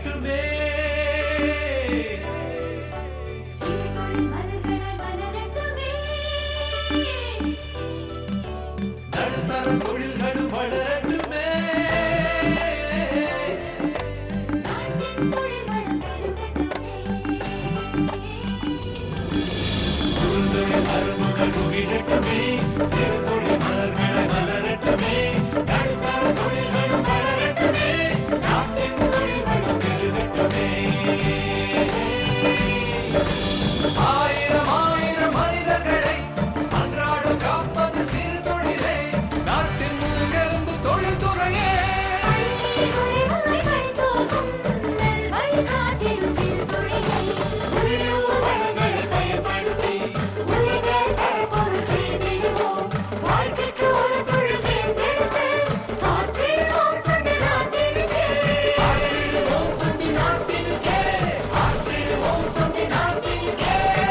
குடியிடட்டுமே சிறுதொழில் மலர்களாய் மலரட்டுமே நடுத்தர தொழில்களும் வளரட்டுமே நாட்டின் தொழில் வளம் பெருகட்டுமே குறுந்தொழில் மரபுகள் குடியிடட்டுமே சிறு தொழில் மலர்களை மலரட்டுமே நடுத்தர தொழில்களும் வளரட்டுமே நாட்டின் தொழில் வளம் பெருகட்டுமே ஆயிரம் ஆயிரம் மனிதர்களை அன்றாடம் காப்பது சிறு தொழிலே நாட்டின் முதுகெலும்பு தொழில்துறையே பள்ளி குறைவாய் படித்தோக்கும் நல் வழிகாட்டிடும் சிறுதொழிலை உள்ளூர் வளங்களை பயன்படுத்தி உலகில் தரப்பொருள் செய்திடுவோம் வாழ்க்கைக்கு ஒரு தொழில் தேர்ந்தெடுத்து காத்திடுவோம் கொண்டு நாட்டிடுச்சே ஆற்றிடுவோம் தொண்டி நாட்டினுக்கே ஆற்றிடுவோம் தொண்டி நாட்டினுக்கே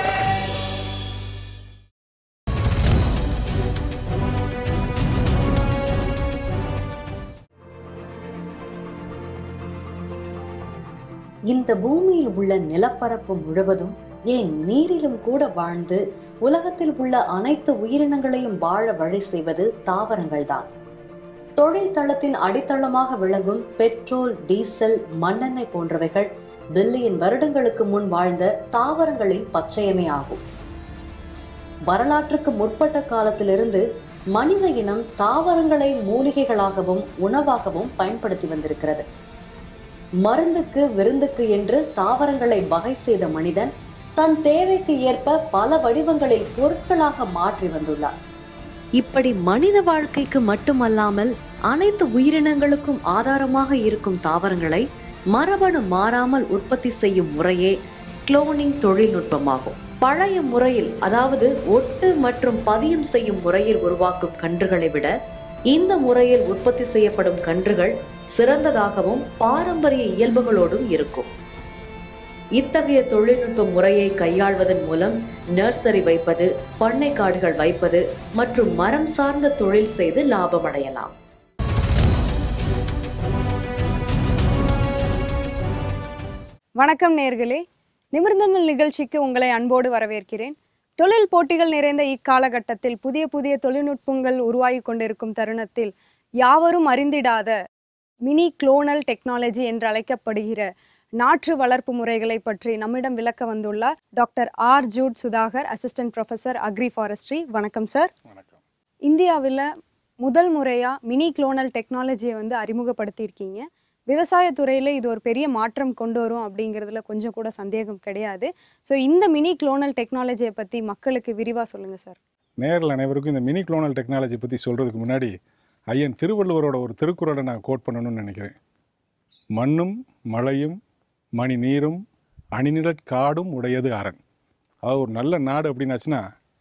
இந்த பூமியில் உள்ள நிலப்பரப்பு முழுவதும் ஏன் நீரிலும் கூட வாழ்ந்து உலகத்தில் உள்ள அனைத்து உயிரினங்களையும் வாழ வழி செய்வது தாவரங்கள்தான் தொழில் தளத்தின் அடித்தளமாக விளங்கும் பெட்ரோல் டீசல் மண்ணெண்ணெய் போன்றவைகள் பில்லியன் வருடங்களுக்கு முன் வாழ்ந்த தாவரங்களின் பச்சையமே ஆகும் வரலாற்றுக்கு முற்பட்ட காலத்திலிருந்து மனித இனம் தாவரங்களை மூலிகைகளாகவும் உணவாகவும் பயன்படுத்தி வந்திருக்கிறது மருந்துக்கு விருந்துக்கு என்று தாவரங்களை வகை செய்த மனிதன் தன் தேவைக்கு ஏற்ப பல வடிவங்களில் பொருட்களாக மாற்றி வந்துள்ளார் இப்படி மனித வாழ்க்கைக்கு மட்டுமல்லாமல் அனைத்து உயிரினங்களுக்கும் ஆதாரமாக இருக்கும் தாவரங்களை மரபணு மாறாமல் உற்பத்தி செய்யும் முறையே குளோனிங் தொழில்நுட்பமாகும் பழைய முறையில் அதாவது ஒட்டு மற்றும் பதியம் செய்யும் முறையில் உருவாக்கும் கன்றுகளை விட இந்த முறையில் உற்பத்தி செய்யப்படும் கன்றுகள் சிறந்ததாகவும் பாரம்பரிய இயல்புகளோடும் இருக்கும் இத்தகைய தொழில்நுட்ப முறையை கையாள்வதன் மூலம் நர்சரி வைப்பது பண்ணை காடுகள் வைப்பது மற்றும் மரம் சார்ந்த தொழில் செய்து லாபம் அடையலாம் வணக்கம் நேர்களே நிமிர்ந்தங்கள் நிகழ்ச்சிக்கு உங்களை அன்போடு வரவேற்கிறேன் தொழில் போட்டிகள் நிறைந்த இக்காலகட்டத்தில் புதிய புதிய தொழில்நுட்பங்கள் உருவாகி கொண்டிருக்கும் தருணத்தில் யாவரும் அறிந்திடாத மினி குளோனல் டெக்னாலஜி என்று அழைக்கப்படுகிற நாற்று வளர்ப்பு முறைகளை பற்றி நம்மிடம் விளக்க வந்துள்ளார் doctor R Jude Sudhakar assistant professor agri forestry வணக்கம் சார் வணக்கம் இந்தியாவில் முதல் முறையாக மினி குளோனல் டெக்னாலஜியை வந்து அறிமுகப்படுத்தியிருக்கீங்க விவசாயத்துறையில் இது ஒரு பெரிய மாற்றம் கொண்டு வரும் அப்படிங்கிறதுல கொஞ்சம் கூட சந்தேகம் கிடையாது ஸோ இந்த மினி குளோனல் டெக்னாலஜியை பற்றி மக்களுக்கு விரிவாக சொல்லுங்கள் சார் நேரில் அனைவருக்கும் இந்த மினி குளோனல் டெக்னாலஜி பற்றி சொல்கிறதுக்கு முன்னாடி ஐயன் திருவள்ளுவரோட ஒரு திருக்குறளை நான் கோட் பண்ணணும்னு நினைக்கிறேன் மண்ணும் மழையும் மணி நீரும் அணிநிழற் காடும் உடையது அரண் அதாவது ஒரு நல்ல நாடு அப்படின்னாச்சுன்னா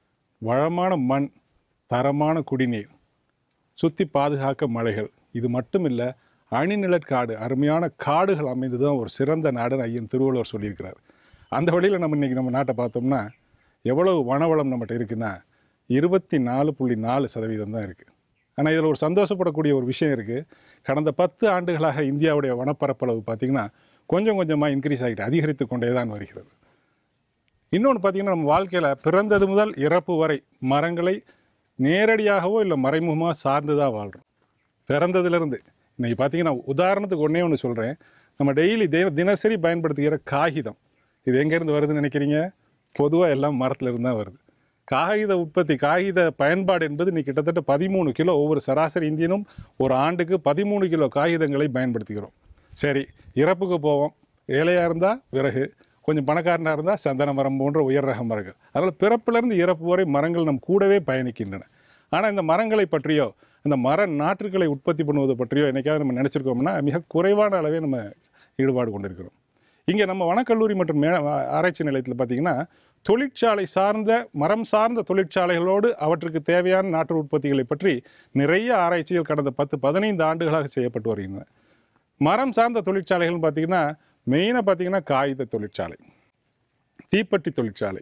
வளமான மண் தரமான குடிநீர் சுற்றி பாதுகாக்க மலைகள் இது மட்டும் இல்லை அணிநிழற்காடு அருமையான காடுகள் அமைந்து தான் ஒரு சிறந்த நாடுன்னு ஐயன் திருவள்ளுவர் சொல்லியிருக்கிறார் அந்த வழியில் நம்ம இன்றைக்கி நம்ம நாட்டை பார்த்தோம்னா எவ்வளவு வனவளம் நம்மகிட்ட இருக்குன்னா இருபத்தி நாலு புள்ளி நாலு சதவீதம் தான் இருக்குது ஆனால் இதில் ஒரு சந்தோஷப்படக்கூடிய ஒரு விஷயம் இருக்குது கடந்த பத்து ஆண்டுகளாக இந்தியாவுடைய வனப்பரப்பளவு பார்த்திங்கன்னா கொஞ்சம் கொஞ்சமாக இன்க்ரீஸ் ஆகிட்டு அதிகரித்து கொண்டே தான் வருகிறது இன்னொன்று பார்த்திங்கன்னா நம்ம வாழ்க்கையில் பிறந்தது முதல் இறப்பு வரை மரங்களை நேரடியாகவோ இல்லை மறைமுகமாக சார்ந்து தான் வாழ்கிறோம் பிறந்ததுலேருந்து இன்னைக்கு பார்த்தீங்கன்னா உதாரணத்துக்கு ஒன்றே ஒன்று சொல்கிறேன் நம்ம டெய்லி தின தினசரி பயன்படுத்துகிற காகிதம் இது எங்கேருந்து வருதுன்னு நினைக்கிறீங்க பொதுவாக எல்லாம் மரத்துல இருந்து தான் வருது காகித உற்பத்தி காகித பயன்பாடு என்பது இன்னைக்கு கிட்டத்தட்ட பதிமூணு கிலோ ஒவ்வொரு சராசரி இந்தியனும் ஒரு ஆண்டுக்கு பதிமூணு கிலோ காகிதங்களை பயன்படுத்துகிறோம் சரி இறப்புக்கு போவோம் ஏழையாக இருந்தால் விறகு கொஞ்சம் பணக்காரனாக இருந்தால் சந்தன மரம் போன்ற உயர் ரக மரங்கள் அதனால் பிறப்பிலிருந்து இறப்பு வரை மரங்கள் நம் கூடவே பயணிக்கின்றன ஆனால் இந்த மரங்களை பற்றியோ இந்த மர நாற்றுகளை உற்பத்தி பண்ணுவது பற்றியோ என்னைக்காவது நம்ம நினச்சிருக்கோம்னா மிக குறைவான அளவே நம்ம ஈடுபாடு கொண்டிருக்கிறோம் இங்கே நம்ம வனக்கல்லூரி மற்றும் மே ஆராய்ச்சி நிலையத்தில் பார்த்திங்கன்னா தொழிற்சாலை சார்ந்த மரம் சார்ந்த தொழிற்சாலைகளோடு அவற்றுக்கு தேவையான நாற்று உற்பத்திகளை பற்றி நிறைய ஆராய்ச்சிகள் கடந்த பத்து பதினைந்து ஆண்டுகளாக செய்யப்பட்டு வருகின்றன மரம் சார்ந்த தொழிற்சாலைகள்னு பார்த்திங்கன்னா மெயினாக பார்த்திங்கன்னா காகித தொழிற்சாலை தீப்பெட்டி தொழிற்சாலை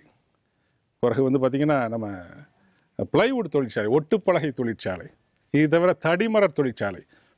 பிறகு வந்து பார்த்திங்கன்னா நம்ம பிளைவுட் தொழிற்சாலை ஒட்டுப்பலகை தொழிற்சாலை இது தவிர தடிமர தொழிற்சாலை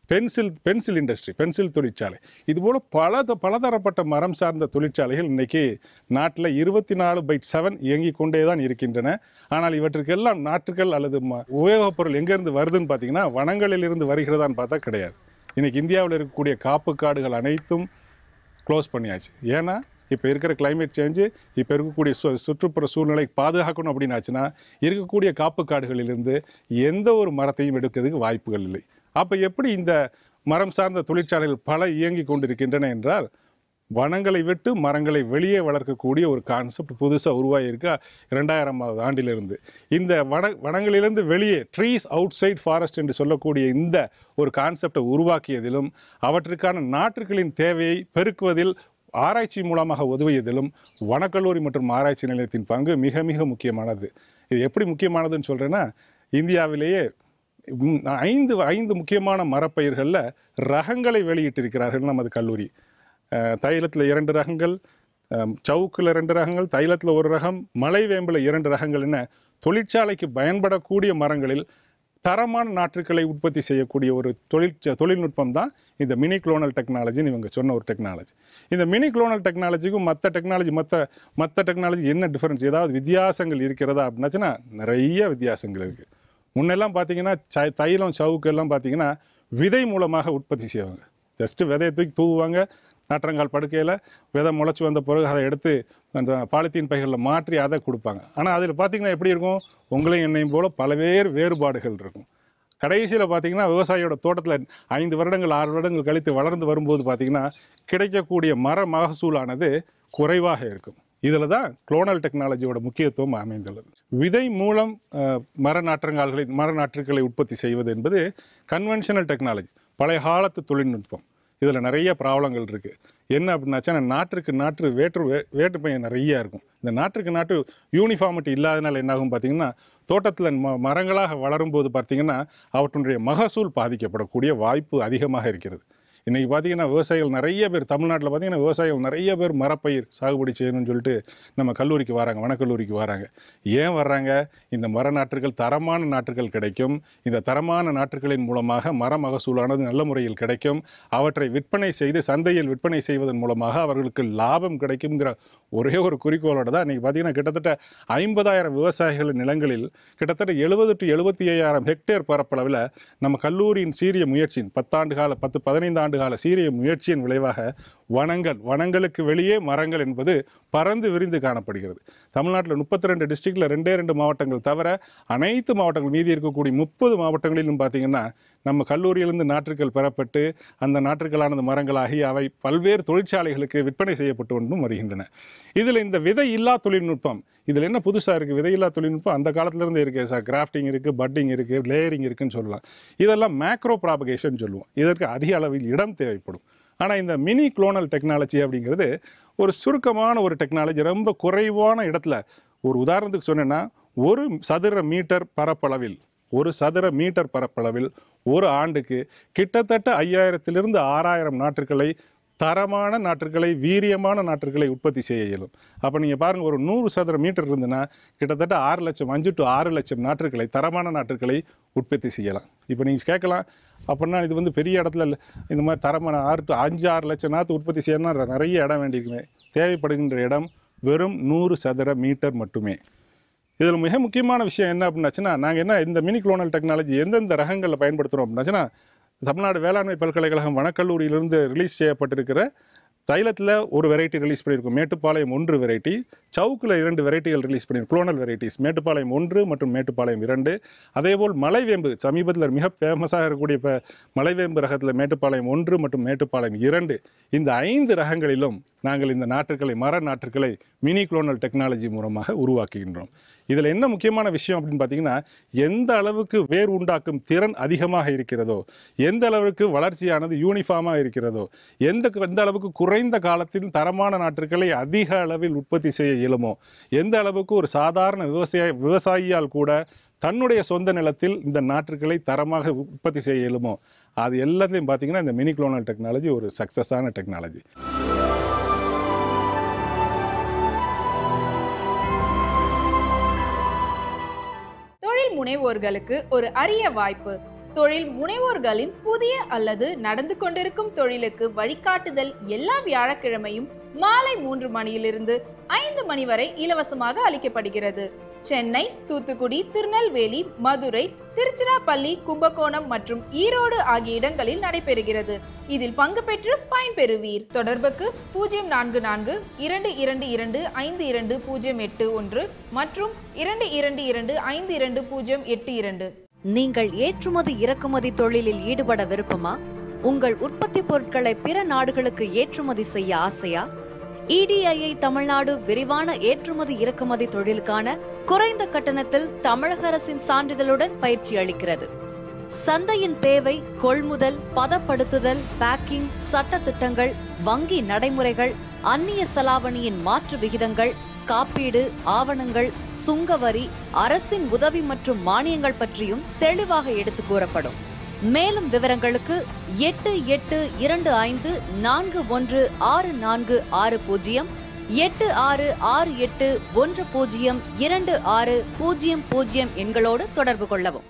பென்சில் பென்சில் இண்டஸ்ட்ரி பென்சில் தொழிற்சாலை இதுபோல் பல த- பலதரப்பட்ட மரம் சார்ந்த தொழிற்சாலைகள் இன்னைக்கு நாட்டில் இருபத்தி நாலு பை செவன் இயங்கிக் கொண்டே தான் இருக்கின்றன ஆனால் இவற்றுக்கெல்லாம் நாற்றுகள் அல்லது ம உபயோகப் பொருள் எங்கேருந்து வருதுன்னு பார்த்தீங்கன்னா வனங்களிலிருந்து வருகிறதான்னு பார்த்தா கிடையாது இன்னைக்கு இந்தியாவில் இருக்கக்கூடிய காப்பு காடுகள் அனைத்தும் க்ளோஸ் பண்ணியாச்சு ஏன்னா இப்போ இருக்கிற climate சேஞ்சு இப்போ இருக்கக்கூடிய சு சுற்றுப்புற சூழ்நிலை பாதுகாக்கணும் அப்படின்னாச்சுன்னா இருக்கக்கூடிய காப்பு காடுகளிலிருந்து எந்த ஒரு மரத்தையும் எடுக்கிறதுக்கு வாய்ப்புகள் இல்லை அப்போ எப்படி இந்த மரம் சார்ந்த தொழிற்சாலைகள் பல இயங்கி கொண்டிருக்கின்றன என்றால் வனங்களை விட்டு மரங்களை வெளியே வளர்க்கக்கூடிய ஒரு கான்செப்ட் புதுசாக உருவாகியிருக்கா இரண்டாயிரமாவது ஆண்டிலிருந்து இந்த வன வனங்களிலிருந்து வெளியே ட்ரீஸ் அவுட் சைட் ஃபாரஸ்ட் என்று சொல்லக்கூடிய இந்த ஒரு கான்செப்டை உருவாக்கியதிலும் அவற்றுக்கான நாற்றுகளின் தேவையை பெருக்குவதில் ஆராய்ச்சி மூலமாக உதவியதிலும் வனக்கல்லூரி மற்றும் ஆராய்ச்சி நிலையத்தின் பங்கு மிக மிக முக்கியமானது இது எப்படி முக்கியமானதுன்னு சொல்கிறேன்னா இந்தியாவிலேயே ம், ஐந்து ஐந்து முக்கியமான மரப்பயிர்களில் ரகங்களை வெளியிட்டிருக்கிறார்கள் நமது கல்லூரி தைலத்தில் இரண்டு ரகங்கள் சவுக்கில் ரெண்டு ரகங்கள் தைலத்தில் ஒரு ரகம் மலைவேம்பில் இரண்டு ரகங்கள் என தொழிற்சாலைக்கு பயன்படக்கூடிய மரங்களில் தரமான நாற்றுக்களை உற்பத்தி செய்யக்கூடிய ஒரு தொழில் தொழில்நுட்பம் தான் இந்த மினி குளோனல் டெக்னாலஜின்னு இவங்க சொன்ன ஒரு டெக்னாலஜி இந்த மினி குளோனல் டெக்னாலஜிக்கும் மற்ற டெக்னாலஜி மற்ற மற்ற டெக்னாலஜி என்ன டிஃபரன்ஸ் ஏதாவது வித்தியாசங்கள் இருக்கிறதா அப்படின்னாச்சுன்னா நிறைய வித்தியாசங்கள் இருக்குது முன்னெல்லாம் பார்த்தீங்கன்னா ச தைலம் சவுக்கு எல்லாம் பார்த்தீங்கன்னா விதை மூலமாக உற்பத்தி செய்வாங்க ஜஸ்ட்டு விதையை தூக்கி தூவுவாங்க நாற்றங்கால் படுக்கையில் விதை முளைச்சி வந்த பிறகு அதை எடுத்து அந்த பாலித்தீன் பைகளில் மாற்றி அதை கொடுப்பாங்க ஆனால் அதில் பார்த்தீங்கன்னா எப்படி இருக்கும் உங்களையும் என்னையும் போல பல்வேறு வேறுபாடுகள் இருக்கும் கடைசியில் பார்த்தீங்கன்னா விவசாயியோட தோட்டத்தில் ஐந்து வருடங்கள் ஆறு வருடங்கள் கழித்து வளர்ந்து வரும்போது பார்த்தீங்கன்னா கிடைக்கக்கூடிய மர மகசூலானது குறைவாக இருக்கும் இதில் தான் குளோனல் டெக்னாலஜியோட முக்கியத்துவம் அமைந்துள்ளது விதை மூலம் அஹ், மர நாற்றங்கால்களை மர நாற்றுக்களை உற்பத்தி செய்வது என்பது கன்வென்ஷனல் டெக்னாலஜி பழைய காலத்து தொழில்நுட்பம் இதில் நிறைய ப்ராப்ளங்கள் இருக்குது என்ன அப்படின்னாச்சா நாற்றுக்கு நாற்று வேற்று வே வேற்றுமையம் நிறைய இருக்கும் இந்த நாற்றுக்கு நாற்று யூனிஃபார்மிட்டி இல்லாதனால என்னாகும் பார்த்தீங்கன்னா தோட்டத்தில் ம மரங்களாக வளரும்போது பார்த்தீங்கன்னா அவற்றுடைய மகசூல் பாதிக்கப்படக்கூடிய வாய்ப்பு அதிகமாக இருக்கிறது இன்றைக்கி பார்த்தீங்கன்னா விவசாயிகள் நிறைய பேர் தமிழ்நாட்டில் பார்த்தீங்கன்னா விவசாயிகள் நிறைய பேர் மரப்பயிர் சாகுபடி செய்யணும்னு சொல்லிட்டு நம்ம கல்லூரிக்கு வராங்க வனக்கல்லூரிக்கு வராங்க ஏன் வர்றாங்க இந்த மர நாற்றுகள் தரமான நாற்றுகள் கிடைக்கும் இந்த தரமான நாற்றுகளின் மூலமாக மர மகசூலானது நல்ல முறையில் கிடைக்கும் அவற்றை விற்பனை செய்து சந்தையில் விற்பனை செய்வதன் மூலமாக அவர்களுக்கு லாபம் கிடைக்குங்கிற ஒரே ஒரு குறிக்கோளோட தான் இன்றைக்கி பார்த்தீங்கன்னா கிட்டத்தட்ட ஐம்பதாயிரம் விவசாயிகளின் நிலங்களில் கிட்டத்தட்ட எழுபது டு எழுபத்தி ஐயாயிரம் ஹெக்டேர் பரப்பளவில் நம்ம கல்லூரியின் சீரிய முயற்சியின் பத்தாண்டு கால பத்து பதினைந்து ஆண்டு கால சீரிய முயற்சியின் விளைவாக வனங்கள் வனங்களுக்கு வெளியே மரங்கள் என்பது பறந்து விரிந்து காணப்படுகிறது தமிழ்நாட்டில் முப்பத்தி ரெண்டு டிஸ்ட்ரிக்டில் ரெண்டே ரெண்டு மாவட்டங்கள் தவிர அனைத்து மாவட்டங்கள் மீதி இருக்கக்கூடிய முப்பது மாவட்டங்களிலும் பார்த்தீங்கன்னா நம்ம கல்லூரியிலிருந்து நாற்றுக்கள் பெறப்பட்டு அந்த நாற்றுக்களானது மரங்களாகி அவை பல்வேறு தொழிற்சாலைகளுக்கு விற்பனை செய்யப்பட்டு கொண்டும் வருகின்றன இதில் இந்த விதை இல்லா தொழில்நுட்பம் இதில் என்ன புதுசாக இருக்குது விதையில்லா தொழில்நுட்பம் அந்த காலத்துலேருந்து இருக்குது சார் கிராஃப்டிங் இருக்குது பட்டிங் இருக்குது லேயரிங் இருக்குன்னு சொல்லலாம் இதெல்லாம் மேக்ரோ ப்ராபகேஷன் சொல்லுவோம் இதற்கு அதிக அளவில் இடம் தேவைப்படும் ஆனால் இந்த மினி குளோனல் டெக்னாலஜி அப்படிங்கிறது ஒரு சுருக்கமான ஒரு டெக்னாலஜி ரொம்ப குறைவான இடத்துல ஒரு உதாரணத்துக்கு சொன்னேன்னா ஒரு சதுர மீட்டர் பரப்பளவில் ஒரு சதுர மீட்டர் பரப்பளவில் ஒரு ஆண்டுக்கு கிட்டத்தட்ட ஐயாயிரத்திலிருந்து ஆறாயிரம் நாற்றுக்களை தரமான நாற்றுக்களை வீரியமான நாற்றுக்களை உற்பத்தி செய்ய இயலும் அப்போ நீங்கள் பாருங்கள் ஒரு நூறு சதுர மீட்டர் இருந்துன்னா கிட்டத்தட்ட ஆறு லட்சம் அஞ்சு டு ஆறு லட்சம் நாற்றுக்களை தரமான நாற்றுக்களை உற்பத்தி செய்யலாம் இப்போ நீங்கள் கேட்கலாம் அப்படின்னா இது வந்து பெரிய இடத்துல இல்ல. இந்த மாதிரி தரமான ஆறு டு அஞ்சு ஆறு லட்சம் நாற்று உற்பத்தி செய்யணும்னா நிறைய இடம் வேண்டியிருக்குமே தேவைப்படுகின்ற இடம் வெறும் நூறு சதுர மீட்டர் மட்டுமே இதில் மிக முக்கியமான விஷயம் என்ன அப்படின்னாச்சுன்னா நாங்கள் என்ன இந்த மினி குளோனல் டெக்னாலஜி எந்தெந்த ரகங்களில் பயன்படுத்துகிறோம் அப்படின்னாச்சுன்னா தமிழ்நாடு வேளாண்மை பல்கலைக்கழகம் வனக்கல்லூரியிலிருந்து ரிலீஸ் செய்யப்பட்டிருக்கிற தைலத்தில் ஒரு வெரைட்டி ரிலீஸ் பண்ணியிருக்கோம் மேட்டுப்பாளையம் ஒன்று வெரைட்டி சவுக்கில் இரண்டு வெரைட்டிகள் ரிலீஸ் பண்ணியிருக்கோம் குளோனல் வெரைட்டிஸ் மேட்டுப்பாளையம் ஒன்று மற்றும் மேட்டுப்பாளையம் இரண்டு அதேபோல் மலைவேம்பு சமீபத்தில் மிக ஃபேமஸாக இருக்கக்கூடிய இப்போ மலைவேம்பு ரகத்தில் மேட்டுப்பாளையம் ஒன்று மற்றும் மேட்டுப்பாளையம் இரண்டு இந்த ஐந்து ரகங்களிலும் நாங்கள் இந்த நாற்றுக்களை மர நாற்றுக்களை மினி குளோனல் டெக்னாலஜி மூலமாக உருவாக்குகின்றோம் இதில் என்ன முக்கியமான விஷயம் அப்படின்னு பார்த்தீங்கன்னா எந்த அளவுக்கு வேர் உண்டாக்கும் திறன் அதிகமாக இருக்கிறதோ எந்த அளவுக்கு வளர்ச்சியானது யூனிஃபார்மாக இருக்கிறதோ எந்த எந்த அளவுக்கு குறைந்த காலத்தில் தரமான நாற்றுக்களை அதிக அளவில் உற்பத்தி செய்ய இயலுமோ எந்த அளவுக்கு ஒரு சாதாரண விவசாய விவசாயியால் கூட தன்னுடைய சொந்த நிலத்தில் இந்த நாற்றுக்களை தரமாக உற்பத்தி செய்ய இயலுமோ அது எல்லாத்துலேயும் பார்த்தீங்கன்னா இந்த மினி குளோனல் டெக்னாலஜி ஒரு சக்ஸஸான டெக்னாலஜி தொழில் முனைவோர்களுக்கு ஒரு அரிய வாய்ப்பு தொழில் முனைவோர்களின் புதிய அல்லது நடந்து கொண்டிருக்கும் தொழிலுக்கு வழிகாட்டுதல் எல்லா வியாழக்கிழமையும் மாலை மூன்று மணியிலிருந்து ஐந்து மணி வரை இலவசமாக அளிக்கப்படுகிறது சென்னை தூத்துக்குடி திருநெல்வேலி மதுரை திருச்சிராப்பள்ளி கும்பகோணம் மற்றும் ஈரோடு ஆகிய இடங்களில் நடைபெறுகிறது இதில் பங்கு பெற்று பயன்பெறுவீர் தொடர்புக்கு பூஜ்ஜியம் நான்கு நான்கு இரண்டு இரண்டு இரண்டு ஐந்து இரண்டு பூஜ்ஜியம் எட்டு ஒன்று மற்றும் இரண்டு இரண்டு இரண்டு ஐந்து இரண்டு பூஜ்ஜியம் எட்டு இரண்டு நீங்கள் ஏற்றுமதி இறக்குமதி தொழிலில் ஈடுபட விருப்பமா உங்கள் உற்பத்தி பொருட்களை பிற நாடுகளுக்கு ஏற்றுமதி செய்ய ஆசையா இடிஐஐ தமிழ்நாடு விரிவான ஏற்றுமதி இறக்குமதி தொழிலுக்கான குறைந்த கட்டணத்தில் தமிழக அரசின் சான்றிதழுடன் பயிற்சி அளிக்கிறது சந்தையின் தேவை கொள்முதல் பதப்படுத்துதல் பேக்கிங் சட்ட திட்டங்கள் வங்கி நடைமுறைகள் அந்நிய செலாவணியின் மாற்று விகிதங்கள் காப்பீடு ஆவணங்கள் சுங்கவரி அரசின் உதவி மற்றும் மானியங்கள் பற்றியும் தெளிவாக எடுத்துக் கூறப்படும் மேலும் விவரங்களுக்கு எட்டு எட்டு இரண்டு ஐந்து நான்கு ஒன்று ஆறு நான்கு ஆறு பூஜ்ஜியம் எட்டு ஆறு ஆறு எட்டு ஒன்று பூஜ்ஜியம் இரண்டு ஆறு பூஜ்ஜியம் பூஜ்ஜியம் எண்களோடு தொடர்பு கொள்ளவும்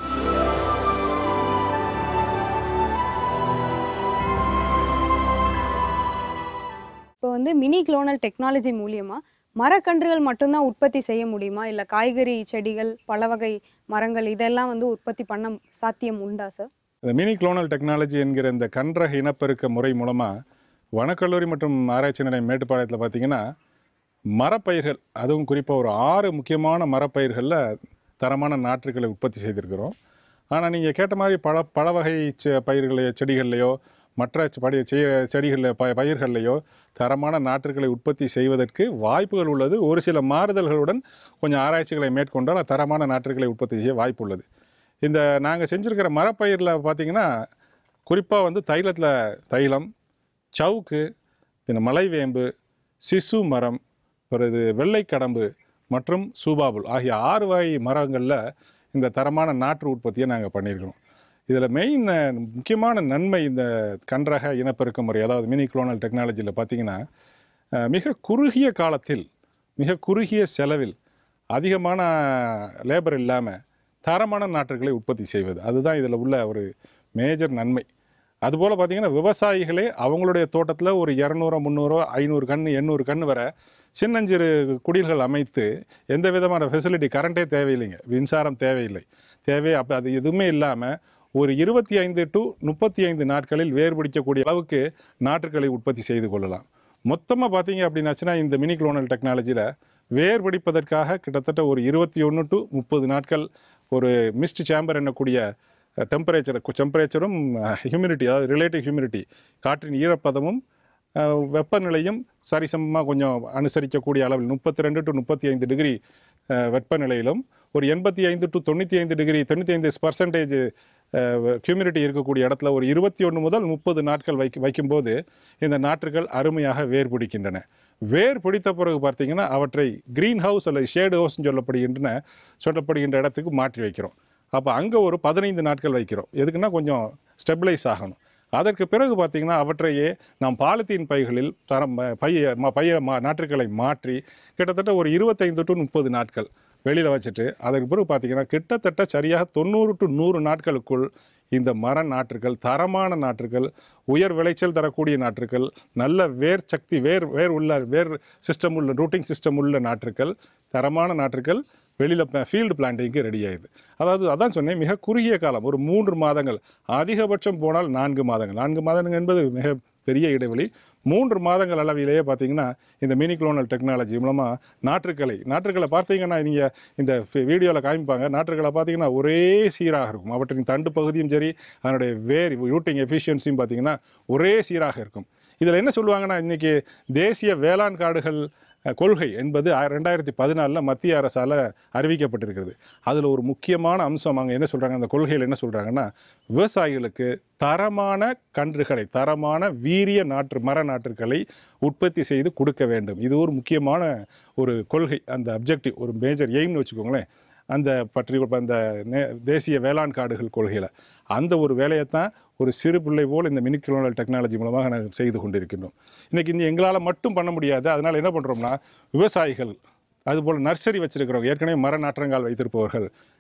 இப்போ வந்து மினி குளோனல் டெக்னாலஜி மூலியமா மரக்கன்றுகள் மட்டும்தான் உற்பத்தி செய்ய முடியுமா இல்லை காய்கறி செடிகள் பல வகை மரங்கள் இதெல்லாம் வந்து உற்பத்தி பண்ண சாத்தியம் உண்டா சார் இந்த மினி குளோனல் டெக்னாலஜி என்கிற இந்த கன்றக இனப்பெருக்க முறை மூலமாக வனக்கல்லூரி மற்றும் ஆராய்ச்சி நிலையம் மேட்டுப்பாளையத்தில் பார்த்தீங்கன்னா மரப்பயிர்கள் அதுவும் குறிப்பாக ஒரு ஆறு முக்கியமான மரப்பயிர்களில் தரமான நாற்றுகளை உற்பத்தி செய்திருக்கிறோம் ஆனால் நீங்கள் கேட்ட மாதிரி பழ பழ வகை செ பயிர்களையோ செடிகள்லையோ மற்ற செ- படி செ செடிகளில் ப பயிர்கள்லையோ தரமான நாற்றுகளை உற்பத்தி செய்வதற்கு வாய்ப்புகள் உள்ளது ஒரு சில மாறுதல்களுடன் கொஞ்சம் ஆராய்ச்சிகளை மேற்கொண்டால் தரமான நாற்றுகளை உற்பத்தி செய்ய வாய்ப்பு உள்ளது இந்த நாங்கள் செஞ்சுருக்கிற மரப்பயிரில் பார்த்தீங்கன்னா குறிப்பாக வந்து தைலத்தில் தைலம் சவுக்கு பின்ன மலைவேம்பு சிசு மரம் பிறகு வெள்ளைக்கடம்பு மற்றும் சூபாபுல் ஆகிய ஆறு வகை மரங்களில் இந்த தரமான நாற்று உற்பத்தியை நாங்கள் பண்ணியிருக்கிறோம் இதில் மெயின் முக்கியமான நன்மை இந்த கன்றக இனப்பெருக்க முறை அதாவது மினி குளோனல் டெக்னாலஜியில் பார்த்தீங்கன்னா அஹ், மிக குறுகிய காலத்தில் மிக குறுகிய செலவில் அதிகமான லேபர் இல்லாமல் தரமான நாற்றுகளை உற்பத்தி செய்வது அதுதான் இதில் உள்ள ஒரு மேஜர் நன்மை அதுபோல் பார்த்தீங்கன்னா விவசாயிகளே அவங்களுடைய தோட்டத்தில் ஒரு இரநூறு முந்நூறோ ஐநூறு கன்று எண்ணூறு கன்று வர சின்னஞ்சிறு குடில்கள் அமைத்து எந்த விதமான ஃபெசிலிட்டி கரண்ட்டே தேவையில்லைங்க மின்சாரம் தேவையில்லை தேவை அப்போ அது எதுவுமே இல்லாமல் ஒரு இருபத்தி ஐந்து டு முப்பத்தி ஐந்து நாட்களில் வேர் பிடிக்கக்கூடிய அளவுக்கு நாற்றுக்களை உற்பத்தி செய்து கொள்ளலாம் மொத்தமாக பார்த்தீங்க அப்படின்னாச்சுன்னா இந்த மினி குளோனல் டெக்னாலஜியில் வேர் பிடிப்பதற்காக கிட்டத்தட்ட ஒரு இருபத்தி ஒன்று டு முப்பது நாட்கள் ஒரு மிஸ்ட் சேம்பர் என்னக்கூடிய டெம்பரேச்சர் டெம்பரேச்சரும் ஹியூமிடிட்டி அதாவது ரிலேட்டிவ் ஹியூமிடிட்டி காற்றின் ஈரப்பதமும் அஹ், வெப்பநிலையும் சரிசமமாக கொஞ்சம் அனுசரிக்கக்கூடிய அளவில் முப்பத்தி ரெண்டு டு முப்பத்தி ஐந்து டிகிரி வெப்பநிலையிலும் ஒரு எண்பத்தி ஐந்து டு தொண்ணூற்றி ஐந்து டிகிரி தொண்ணூற்றி ஐந்து பர்சன்டேஜ் ஹியூமிடிட்டி இருக்கக்கூடிய இடத்துல ஒரு இருபத்தி ஒன்று முதல் முப்பது நாட்கள் வைக்க வைக்கும்போது இந்த நாற்றுகள் அருமையாக வேர் பிடிக்கின்றன வேர் பிடித்த பிறகு பார்த்தீங்கன்னா அவற்றை க்ரீன் ஹவுஸ் அல்லது ஷேடு ஹவுஸ்னு சொல்லப்படுகின்றன சொல்லப்படுகின்ற இடத்துக்கு மாற்றி வைக்கிறோம் அப்போ அங்கே ஒரு பதினைந்து நாட்கள் வைக்கிறோம் எதுக்குன்னா கொஞ்சம் ஸ்டெபிளைஸ் ஆகணும் அதற்கு பிறகு பார்த்தீங்கன்னா அவற்றையே நாம் பாலித்தீன் பைகளில் தரம் பைய ம- பைய மா- நாற்றுக்களை மாற்றி கிட்டத்தட்ட ஒரு இருபத்தைந்து டு முப்பது நாட்கள் வெளியில் வச்சுட்டு அதற்கு பிறகு பார்த்தீங்கன்னா கிட்டத்தட்ட சரியாக தொண்ணூறு டு நூறு நாட்களுக்குள் இந்த மர நாற்றுகள் தரமான நாற்றுகள் உயர் விளைச்சல் தரக்கூடிய நாற்றுகள் நல்ல வேர் சக்தி வேர் வேர் உள்ள வேர் சிஸ்டம் உள்ள ரூட்டிங் சிஸ்டம் உள்ள நாற்றுகள் தரமான நாற்றுகள் வெளியில் ஃபீல்டு பிளான்டிங்க்கு ரெடி ஆயிடுது அதாவது அதான் சொன்னேன் மிக குறுகிய காலம் ஒரு மூன்று மாதங்கள் அதிகபட்சம் போனால் நான்கு மாதங்கள் நான்கு மாதங்கள் என்பது மிக பெரிய இடைவெளி மூன்று மாதங்கள் அளவிலேயே பார்த்தீங்கன்னா இந்த மினி குளோனல் டெக்னாலஜி மூலமாக நாற்றுக்களை நாற்றுக்களை பார்த்தீங்கன்னா நீங்கள் இந்த வீடியோவில் காமிப்பாங்க நாற்றுக்களை பார்த்தீங்கன்னா ஒரே சீராக இருக்கும் அவற்றின் தண்டு பகுதியும் சரி அதனுடைய வேர் ரூட்டிங் எஃபிஷியன்சியும் பார்த்தீங்கன்னா ஒரே சீராக இருக்கும் இதில் என்ன சொல்லுவாங்கன்னா இன்றைக்கி தேசிய வேளாண் காடுகள் அஹ், கொள்கை என்பது ஆ- ரெண்டாயிரத்தி பதினாலில் மத்திய அரசால் அறிவிக்கப்பட்டிருக்கிறது அதில் ஒரு முக்கியமான அம்சம் அங்கே என்ன சொல்கிறாங்க அந்த கொள்கையில் என்ன சொல்கிறாங்கன்னா விவசாயிகளுக்கு தரமான கன்றுகளை தரமான வீரிய நாற்று மர நாற்றுகளை உற்பத்தி செய்து கொடுக்க வேண்டும் இது ஒரு முக்கியமான ஒரு கொள்கை அந்த அப்ஜெக்டிவ் ஒரு மேஜர் எய்ம்னு வச்சுக்கோங்களேன் அந்த பற்றி அந்த நே- தேசிய வேளாண் காடுகள் கொள்கையில் அந்த ஒரு வேலையைத்தான் ஒரு சிறு பிள்ளை போல் இந்த மினி குளோனல் டெக்னாலஜி மூலமாக நாங்கள் செய்து கொண்டிருக்கின்றோம் இன்றைக்கி இந்த எங்களால் மட்டும் பண்ண முடியாது அதனால் என்ன பண்ணுறோம்னா விவசாயிகள் அதுபோல் நர்சரி வச்சிருக்கிறவங்க ஏற்கனவே மர நாற்றங்கால் வைத்திருப்பவர்கள்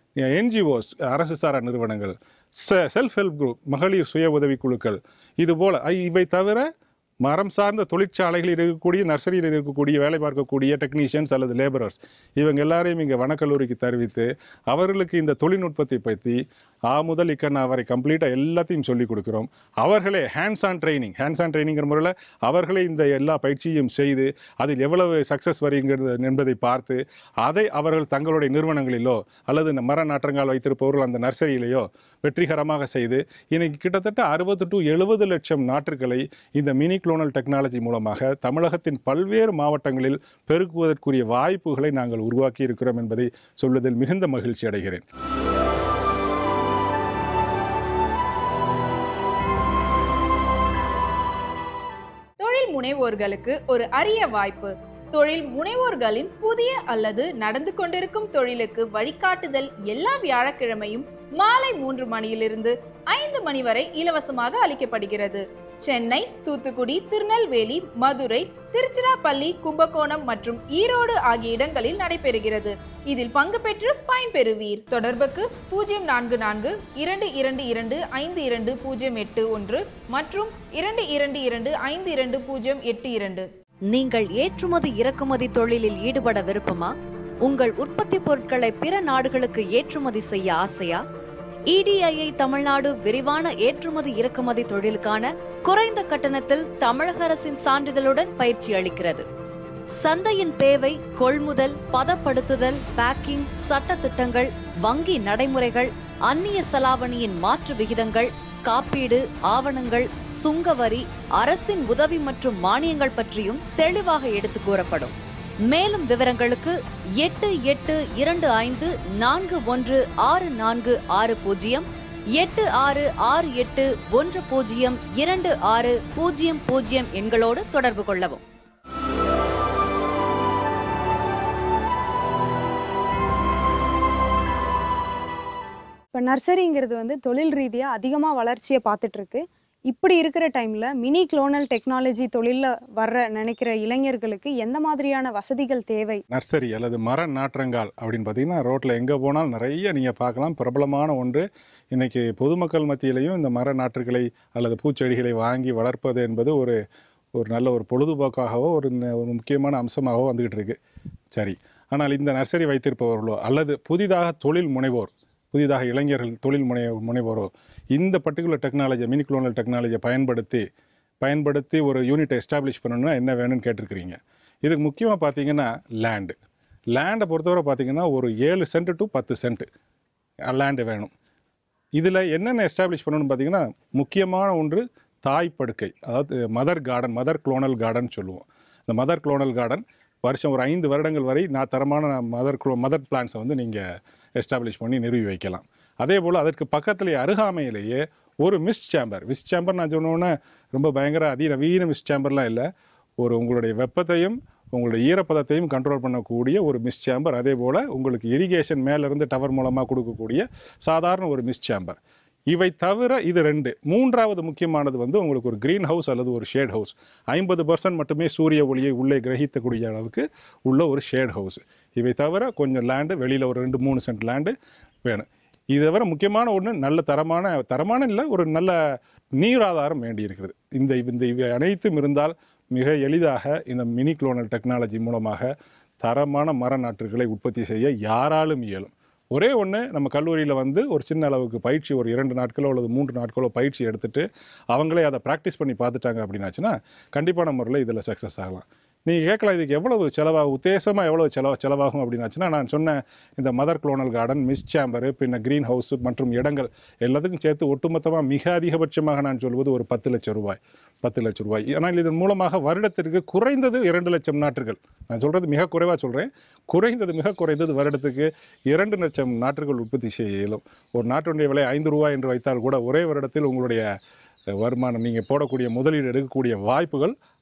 என்ஜிஓஸ் அரசு சாரா நிறுவனங்கள் செல்ஃப் ஹெல்ப் குரூப் மகளிர் சுய உதவிக்குழுக்கள் இது போல ஐ- இவை தவிர மரம் சார்ந்த தொழிற்சாலைகளில் இருக்கக்கூடிய நர்சரியில் இருக்கக்கூடிய வேலை பார்க்கக்கூடிய டெக்னீஷியன்ஸ் அல்லது லேபரர்ஸ் இவங்க எல்லாரையும் இங்கே வனக்கல்லூரிக்கு தெரிவித்து அவர்களுக்கு இந்த தொழில்நுட்பத்தை பற்றி ஆ முதல் இக்கண்ணா வரை கம்ப்ளீட்டாக எல்லாத்தையும் சொல்லிக் கொடுக்குறோம் அவர்களே hands on training hands on ட்ரைனிங்கிற முறையில் அவர்களே இந்த எல்லா பயிற்சியும் செய்து அதில் எவ்வளவு சக்ஸஸ் வருகிறது என்பதை பார்த்து அதை அவர்கள் தங்களுடைய நிறுவனங்களிலோ அல்லது இந்த மர நாற்றங்கால் வைத்திருப்பவர்கள் அந்த நர்சரியிலேயோ வெற்றிகரமாக செய்து இன்னைக்கு கிட்டத்தட்ட அறுபது டு எழுபது லட்சம் நாற்றுகளை இந்த மினி குளோனல் டெக்னாலஜி மூலமாக தமிழகத்தின் பல்வேறு மாவட்டங்களில் பெருக்குவதற்குரிய வாய்ப்புகளை நாங்கள் உருவாக்கி இருக்கிறோம் என்பதை சொல்வதில் மிகுந்த மகிழ்ச்சி அடைகிறேன் தொழில் முனைவோர்களுக்கு ஒரு அரிய வாய்ப்பு தொழில் முனைவோர்களின் புதிய அல்லது நடந்து கொண்டிருக்கும் தொழிலுக்கு வழிகாட்டுதல் எல்லா வியாழக்கிழமையும் மாலை மூன்று மணியிலிருந்து ஐந்து மணி வரை இலவசமாக அளிக்கப்படுகிறது சென்னை தூத்துக்குடி திருநெல்வேலி மதுரை திருச்சிராப்பள்ளி கும்பகோணம் மற்றும் ஈரோடு ஆகிய இடங்களில் நடைபெறுகிறது இதில் பங்கு பெற்று பயன்பெறுவீர் தொடர்புக்கு பூஜ்ஜியம் நான்கு நான்கு இரண்டு இரண்டு இரண்டு ஐந்து இரண்டு பூஜ்ஜியம் எட்டு ஒன்று மற்றும் இரண்டு இரண்டு இரண்டு ஐந்து இரண்டு பூஜ்ஜியம் எட்டு இரண்டு நீங்கள் ஏற்றுமதி இறக்குமதி தொழிலில் ஈடுபட விருப்பமா உங்கள் உற்பத்தி பொருட்களை பிற நாடுகளுக்கு ஏற்றுமதி செய்ய ஆசையா இடிஐஐ தமிழ்நாடு விரிவான ஏற்றுமதி இறக்குமதி தொழிலுக்கான குறைந்த கட்டணத்தில் தமிழக அரசின் சான்றிதழுடன் பயிற்சி அளிக்கிறது சந்தையின் தேவை கொள்முதல் பதப்படுத்துதல் பேக்கிங் சட்ட திட்டங்கள் வங்கி நடைமுறைகள் அந்நிய செலாவணியின் மாற்று விகிதங்கள் காப்பீடு ஆவணங்கள் சுங்கவரி அரசின் உதவி மற்றும் மானியங்கள் பற்றியும் தெளிவாக எடுத்து கூறப்படும் மேலும் விவரங்களுக்கு எட்டு எட்டு இரண்டு ஐந்து நான்கு ஒன்று ஆறு நான்கு ஆறு பூஜ்ஜியம் எட்டு ஆறு ஆறு எட்டு ஒன்று பூஜ்ஜியம் இரண்டு ஆறு பூஜ்ஜியம் பூஜ்ஜியம் எண்களோடு தொடர்பு கொள்ளவும் இப்போ நர்சரிங்கிறது வந்து தொழில் ரீதியாக அதிகமாக வளர்ச்சியை பார்த்துட்டு இருக்கு இப்படி இருக்கிற டைமில் மினி குளோனல் டெக்னாலஜி தொழிலில் வர்ற நினைக்கிற இளைஞர்களுக்கு எந்த மாதிரியான வசதிகள் தேவை நர்சரி அல்லது மர நாற்றங்கால் அப்படின்னு பார்த்தீங்கன்னா ரோட்டில் எங்கே போனாலும் நிறைய நீங்கள் பார்க்கலாம் பிரபலமான ஒன்று இன்றைக்கி பொதுமக்கள் மத்தியிலையும் இந்த மர நாற்றுகளை அல்லது பூச்செடிகளை வாங்கி வளர்ப்பது என்பது ஒரு ஒரு நல்ல ஒரு பொழுதுபோக்காகவோ ஒரு ந- ஒரு முக்கியமான அம்சமாகவோ வந்துக்கிட்டு இருக்கு சரி ஆனால் இந்த நர்சரி வைத்திருப்பவர்களோ அல்லது புதிதாக தொழில் முனைவோர் புதிதாக இளைஞர்கள் தொழில் முனை முனைவோரோ இந்த பர்டிகுலர் டெக்னாலஜி மினி குளோனல் டெக்னாலஜியை பயன்படுத்தி பயன்படுத்தி ஒரு யூனிட்டை எஸ்டாப்ளிஷ் பண்ணணும்னா என்ன வேணும்னு கேட்டிருக்கிறீங்க இதுக்கு முக்கியமாக பார்த்தீங்கன்னா லேண்டு லேண்டை பொறுத்தவரை பார்த்தீங்கன்னா ஒரு ஏழு சென்ட் டு பத்து சென்ட் லேண்டு வேணும் இதில் என்னென்ன எஸ்டாப்ளிஷ் பண்ணணும்னு பார்த்தீங்கன்னா முக்கியமான ஒன்று தாய் படுக்கை அதாவது mother garden mother clonal garden சொல்லுவோம் இந்த மதர் குளோனல் கார்டன் வருஷம் ஒரு ஐந்து வருடங்கள் வரை நான் தரமான மதர் குளோ மதர் பிளான்ஸை வந்து நீங்கள் எஸ்டாப்ளிஷ் பண்ணி நிறுவி வைக்கலாம் அதே போல் அதற்கு பக்கத்திலேயே அருகாமையிலேயே ஒரு மிஸ்ட் சேம்பர் மிஸ்ட் சேம்பர் நான் சொன்னோன்னே ரொம்ப பயங்கர அதிநவீன மிஸ்ட் சேம்பர்லாம் இல்லை ஒரு உங்களுடைய வெப்பத்தையும் உங்களுடைய ஈரப்பதத்தையும் கண்ட்ரோல் பண்ணக்கூடிய ஒரு மிஸ்ட் சேம்பர் அதே போல் உங்களுக்கு இரிகேஷன் மேலேருந்து டவர் மூலமாக கொடுக்கக்கூடிய சாதாரண ஒரு மிஸ்ட் சேம்பர் இவை தவிர இது ரெண்டு மூன்றாவது முக்கியமானது வந்து உங்களுக்கு ஒரு க்ரீன் ஹவுஸ் அல்லது ஒரு ஷேட் ஹவுஸ் ஐம்பது பர்சன்ட் மட்டுமே சூரிய ஒளியை உள்ளே கிரகிக்கக்கூடிய அளவுக்கு உள்ள ஒரு ஷேட் ஹவுஸ் இவை தவிர கொஞ்சம் லேண்டு வெளியில் ஒரு ரெண்டு மூணு சென்ட் லேண்டு வேணும் இது தவிர முக்கியமான ஒன்று நல்ல தரமான தரமான இல்லை ஒரு நல்ல நீர் ஆதாரம் வேண்டி இருக்கிறது இந்த இந்த இவை அனைத்தும் இருந்தால் மிக எளிதாக இந்த மினி குளோனல் டெக்னாலஜி மூலமாக தரமான மர நாற்றுகளை உற்பத்தி செய்ய யாராலும் இயலும் ஒரே ஒன்று நம்ம கல்லூரியில் வந்து ஒரு சின்ன அளவுக்கு பயிற்சி ஒரு இரண்டு நாட்களோ அல்லது மூன்று நாட்களோ பயிற்சி எடுத்துட்டு அவங்களே அதை ப்ராக்டிஸ் பண்ணி பார்த்துட்டாங்க அப்படின்னாச்சுன்னா கண்டிப்பான முறையில் இதில் சக்ஸஸ் ஆகலாம் நீங்கள் கேட்கலாம் இதுக்கு எவ்வளவு செலவாகும் உத்தேசமாக எவ்வளவு செலவு செலவாகும் அப்படின்னாச்சுன்னா நான் சொன்ன இந்த mother clonal garden mist chamber பின்ன க்ரீன் ஹவுஸ் மற்றும் இடங்கள் எல்லாத்துக்கும் சேர்த்து ஒட்டுமொத்தமாக மிக அதிகபட்சமாக நான் சொல்வது ஒரு பத்து லட்சம் ரூபாய் பத்து லட்சம் ரூபாய் ஆனால் இதன் மூலமாக வருடத்திற்கு குறைந்தது இரண்டு லட்சம் நாற்றுகள் நான் சொல்கிறது மிக குறைவாக சொல்கிறேன் குறைந்தது மிக குறைந்தது வருடத்துக்கு இரண்டு லட்சம் நாற்றுகள் உற்பத்தி செய்ய இயலும் ஒரு நாட்டினுடைய விலை ஐந்து ரூபாய் என்று வைத்தால் கூட ஒரே வருடத்தில் உங்களுடைய அஹ், வருமானம் நீங்கள் போடக்கூடிய முதலீடு எடுக்கக்கூடிய வாய்ப்புகள்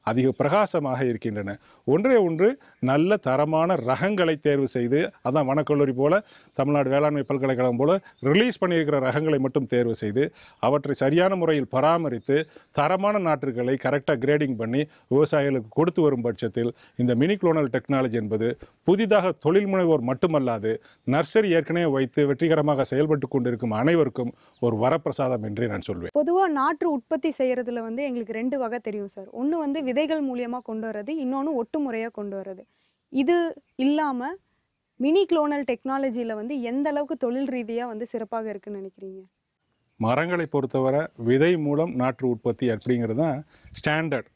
அதிக பிரகாசமாக இருக்கின்றன ஒன்றே ஒன்று நல்ல தரமான ரகங்களை தேர்வு செய்து அதான் வனக்கல்லூரி போல தமிழ்நாடு வேளாண்மை பல்கலைக்கழகம் போல ரிலீஸ் பண்ணியிருக்கிற ரகங்களை மட்டும் தேர்வு செய்து அவற்றை சரியான முறையில் பராமரித்து தரமான நாற்றுகளை கரெக்டாக கிரேடிங் பண்ணி விவசாயிகளுக்கு கொடுத்து வரும் பட்சத்தில் இந்த மினி குளோனல் டெக்னாலஜி என்பது புதிதாக தொழில் முனைவோர் மட்டுமல்லாது நர்சரி ஏற்கனவே வைத்து வெற்றிகரமாக செயல்பட்டு கொண்டிருக்கும் அனைவருக்கும் ஒரு வரப்பிரசாதம் என்றே நான் சொல்வேன் பொதுவாக நாற்று உற்பத்தி செய்யறதுல வந்து எங்களுக்கு ரெண்டு வகை தெரியும் சார் ஒன்று வந்து விதைகள் மூலியமாக கொண்டு வர்றது இன்னொன்று ஒட்டு முறையாக கொண்டு வர்றது இது இல்லாமல் மினி குளோனல் டெக்னாலஜியில் வந்து எந்த அளவுக்கு தொழில் ரீதியாக வந்து சிறப்பாக இருக்குன்னு நினைக்கிறீங்க மரங்களை பொறுத்தவரை விதை மூலம் நாற்று உற்பத்தி அப்படிங்கிறது தான் ஸ்டாண்டர்ட்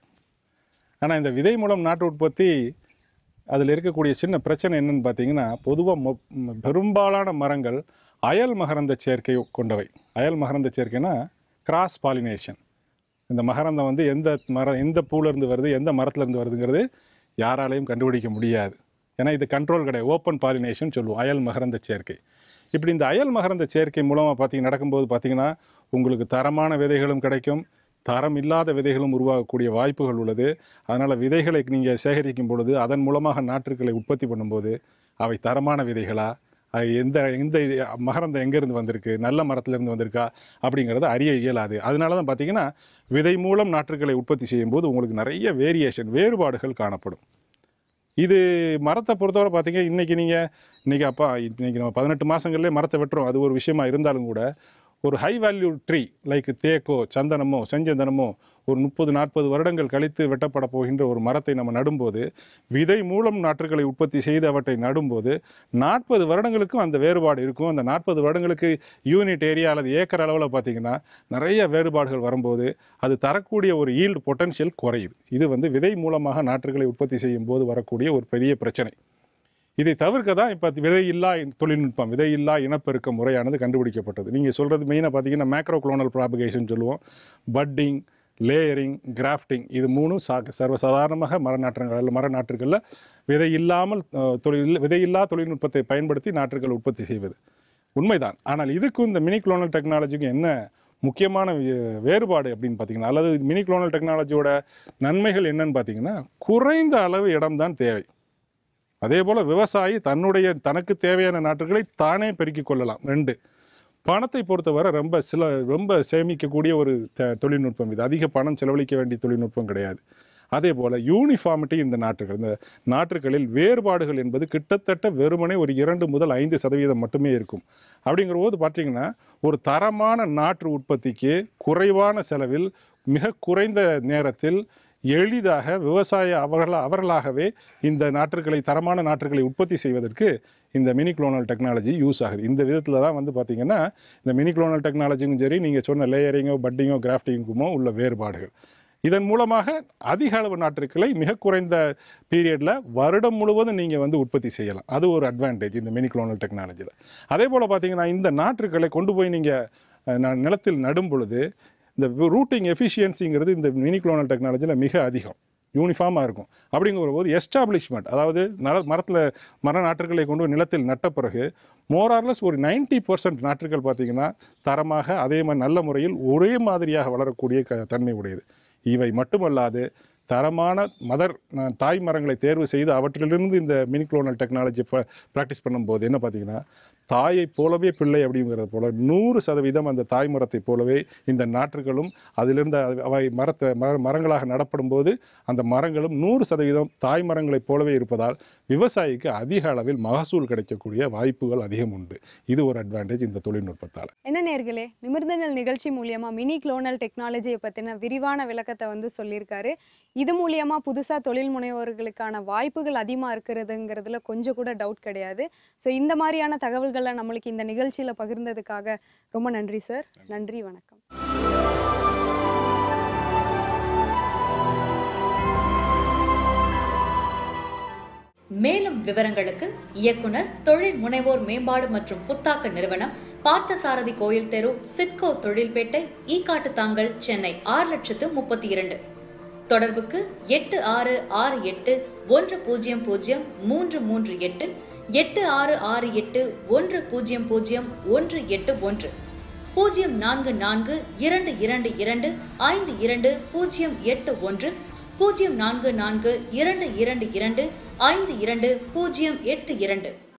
ஆனால் இந்த விதை மூலம் நாற்று உற்பத்தி அதில் இருக்கக்கூடிய சின்ன பிரச்சனை என்னன்னு பார்த்தீங்கன்னா பொதுவாக பெரும்பாலான மரங்கள் அயல் மகரந்த சேர்க்கை கொண்டவை அயல் மகரந்த சேர்க்கைனா கிராஸ் பாலினேஷன் இந்த மகரந்தம் வந்து எந்த மரம் எந்த பூலேருந்து வருது எந்த மரத்துலேருந்து வருதுங்கிறது யாராலையும் கண்டுபிடிக்க முடியாது ஏன்னா இது கண்ட்ரோல் கிடையாது ஓப்பன் பாலினேஷன் சொல்லுவோம் அயல் மகரந்த சேர்க்கை இப்படி இந்த அயல் மகரந்த சேர்க்கை மூலமாக பார்த்தீங்க நடக்கும்போது பார்த்தீங்கன்னா உங்களுக்கு தரமான விதைகளும் கிடைக்கும் தரம் இல்லாத விதைகளும் உருவாகக்கூடிய வாய்ப்புகள் உள்ளது அதனால் விதைகளை நீங்கள் சேகரிக்கும் பொழுது அதன் மூலமாக நாற்றுக்களை உற்பத்தி பண்ணும்போது அவை தரமான விதைகளா அது எந்த எந்த இது மகரந்தம் எங்கேருந்து வந்திருக்கு நல்ல மரத்துலேருந்து வந்திருக்கா அப்படிங்கிறத அறிய இயலாது அதனால தான் பார்த்தீங்கன்னா விதை மூலம் நாற்றுக்களை உற்பத்தி செய்யும்போது உங்களுக்கு நிறைய வேரியேஷன் வேறுபாடுகள் காணப்படும் இது மரத்தை பொறுத்தவரை பார்த்தீங்க இன்றைக்கி நீங்கள் இன்றைக்கி அப்பா இன்றைக்கி நம்ம பதினெட்டு மாதங்கள்லேயே மரத்தை வெட்டுறோம் அது ஒரு விஷயமா இருந்தாலும் கூட ஒரு ஹை வேல்யூ ட்ரீ லைக் தேக்கோ சந்தனமோ செஞ்சந்தனமோ ஒரு முப்பது நாற்பது வருடங்கள் கழித்து வெட்டப்பட போகின்ற ஒரு மரத்தை நம்ம நடும்போது விதை மூலம் நாற்றுகளை உற்பத்தி செய்து அவற்றை நடும்போது நாற்பது வருடங்களுக்கும் அந்த வேறுபாடு இருக்கும் அந்த நாற்பது வருடங்களுக்கு யூனிட் ஏரியா அல்லது ஏக்கர் அளவில் பார்த்தீங்கன்னா நிறைய வேறுபாடுகள் வரும்போது அது தரக்கூடிய ஒரு ஈல்டு பொட்டன்ஷியல் குறையுது இது வந்து விதை மூலமாக நாற்றுகளை உற்பத்தி செய்யும் போது வரக்கூடிய ஒரு பெரிய பிரச்சனை இதை தவிர்க்க தான் இப்போ விதையில்லா தொழில்நுட்பம் விதையில்லா இனப்பெருக்க முறையானது கண்டுபிடிக்கப்பட்டது நீங்கள் சொல்கிறது மெயினாக பார்த்தீங்கன்னா மேக்ரோ குளோனல் ப்ராபகேஷன் சொல்லுவோம் பட்டிங் லேயரிங் கிராஃப்டிங் இது மூணும் சா சர்வசாதாரணமாக மர நாற்றங்கள் மர நாற்றுகளில் விதை இல்லாமல் அஹ், தொழில் விதையில்லா தொழில்நுட்பத்தை பயன்படுத்தி நாற்றுகள் உற்பத்தி செய்வது உண்மைதான் ஆனால் இதுக்கும் இந்த மினி குளோனல் டெக்னாலஜிக்கும் என்ன முக்கியமான வே- வேறுபாடு அப்படின்னு பார்த்தீங்கன்னா அல்லது மினி குளோனல் டெக்னாலஜியோட நன்மைகள் என்னன்னு பார்த்தீங்கன்னா குறைந்த அளவு இடம்தான் தேவை அதே போல் விவசாயி தன்னுடைய தனக்கு தேவையான நாற்றுகளை தானே பெருக்கிக் கொள்ளலாம் ரெண்டு பணத்தை பொறுத்தவரை ரொம்ப சில ரொம்ப சேமிக்கக்கூடிய ஒரு த- தொழில்நுட்பம் இது அதிக பணம் செலவழிக்க வேண்டிய தொழில்நுட்பம் கிடையாது அதே போல் யூனிஃபார்மிட்டி இந்த நாற்றுகள் இந்த நாற்றுகளில் வேறுபாடுகள் என்பது கிட்டத்தட்ட வெறுமனே ஒரு இரண்டு முதல் ஐந்து சதவீதம் மட்டுமே இருக்கும் அப்படிங்கிற போது பார்த்தீங்கன்னா ஒரு தரமான நாற்று உற்பத்திக்கு குறைவான செலவில் மிக குறைந்த நேரத்தில் எளிதாக விவசாய அவர்கள அவர்களாகவே இந்த நாற்றுகளை தரமான நாற்றுகளை உற்பத்தி செய்வதற்கு இந்த மினி குளோனல் டெக்னாலஜி யூஸ் ஆகுது இந்த விதத்தில் தான் வந்து பார்த்திங்கன்னா இந்த மினி குளோனல் டெக்னாலஜிக்கும் சரி நீங்கள் சொன்ன லேயரிங்கோ பட்டிங்கோ கிராஃப்டிங்குமோ உள்ள வேறுபாடுகள் இதன் மூலமாக அதிக அளவு நாற்றுக்களை மிக குறைந்த பீரியடில் வருடம் முழுவதும் நீங்கள் வந்து உற்பத்தி செய்யலாம் அது ஒரு அட்வான்டேஜ் இந்த மினி குளோனல் டெக்னாலஜியில் அதே போல் பார்த்தீங்கன்னா இந்த நாற்றுக்களை கொண்டு போய் நீங்கள் நிலத்தில் நடும் பொழுது இந்த ரூட்டிங் எஃபிஷியன்சிங்கிறது இந்த மினி குளோனல் டெக்னாலஜியில் மிக அதிகம் யூனிஃபார்மாக இருக்கும் அப்படிங்கிற போது எஸ்டாப்ளிஷ்மெண்ட் அதாவது நர மரத்தில் மர நாற்றுகளை கொண்டு போய் நிலத்தில் நட்ட பிறகு மோரார்லஸ் ஒரு 90% பர்சன்ட் நாற்றுகள் பார்த்தீங்கன்னா தரமாக அதே மாதிரி நல்ல முறையில் ஒரே மாதிரியாக வளரக்கூடிய க தன்மை உடையது இவை மட்டுமல்லாது தரமான மதர் அஹ், தாய் மரங்களை தேர்வு செய்து அவற்றிலிருந்து இந்த மினி குளோனல் டெக்னாலஜி ப்ராக்டிஸ் பண்ணும்போது என்ன பார்த்தீங்கன்னா தாயைப் போலவே பிள்ளை அப்படிங்கிறது போல நூறு சதவீதம் அந்த தாய் மரத்தைப் போலவே இந்த நாற்றுகளும் அதிலிருந்து அவை- அவை மரத்தை மர மரங்களாக நடப்படும் போது அந்த மரங்களும் நூறு சதவீதம் தாய் மரங்களைப் போலவே இருப்பதால் விவசாயிக்கு அதிக அளவில் மகசூல் கிடைக்கக்கூடிய வாய்ப்புகள் அதிகம் உண்டு இது ஒரு அட்வான்டேஜ் இந்த தொழில்நுட்பத்தால் என்ன நேர்களே நிமிர்ந்தங்கள் நிகழ்ச்சி மூலியமா மினி குளோனல் டெக்னாலஜியை பத்தின விரிவான விளக்கத்தை வந்து சொல்லியிருக்காரு இது மூலியமா புதுசா தொழில் முனைவோர்களுக்கான வாய்ப்புகள் அதிகமா இருக்கிறதுங்கிறதுல கொஞ்சம் கூட டவுட் கிடையாது ஸோ இந்த மாதிரியான தகவல்களை நம்மளுக்கு இந்த நிகழ்ச்சியில பகிர்ந்ததுக்காக ரொம்ப நன்றி சார் நன்றி வணக்கம் மேலும் விவரங்களுக்கு இயக்குனர் தொழில் முனைவோர் மேம்பாடு மற்றும் புத்தாக்க நிறுவனம் பார்த்தசாரதி கோயில் தெரு சிட்கோ தொழில்பேட்டை ஈக்காட்டு தாங்கல் சென்னை ஆறு லட்சத்து முப்பத்தி இரண்டு தொடர்புக்கு எட்டு ஆறு ஆறு எட்டு ஒன்று பூஜ்ஜியம் பூஜ்ஜியம் மூன்று மூன்று எட்டு எட்டு ஆறு ஆறு எட்டு ஒன்று பூஜ்ஜியம் பூஜ்ஜியம் ஒன்று எட்டு ஒன்று பூஜ்ஜியம் நான்கு நான்கு இரண்டு இரண்டு இரண்டு ஐந்து இரண்டு பூஜ்ஜியம் எட்டு ஒன்று பூஜ்ஜியம் நான்கு நான்கு இரண்டு இரண்டு இரண்டு ஐந்து இரண்டு பூஜ்ஜியம் எட்டு இரண்டு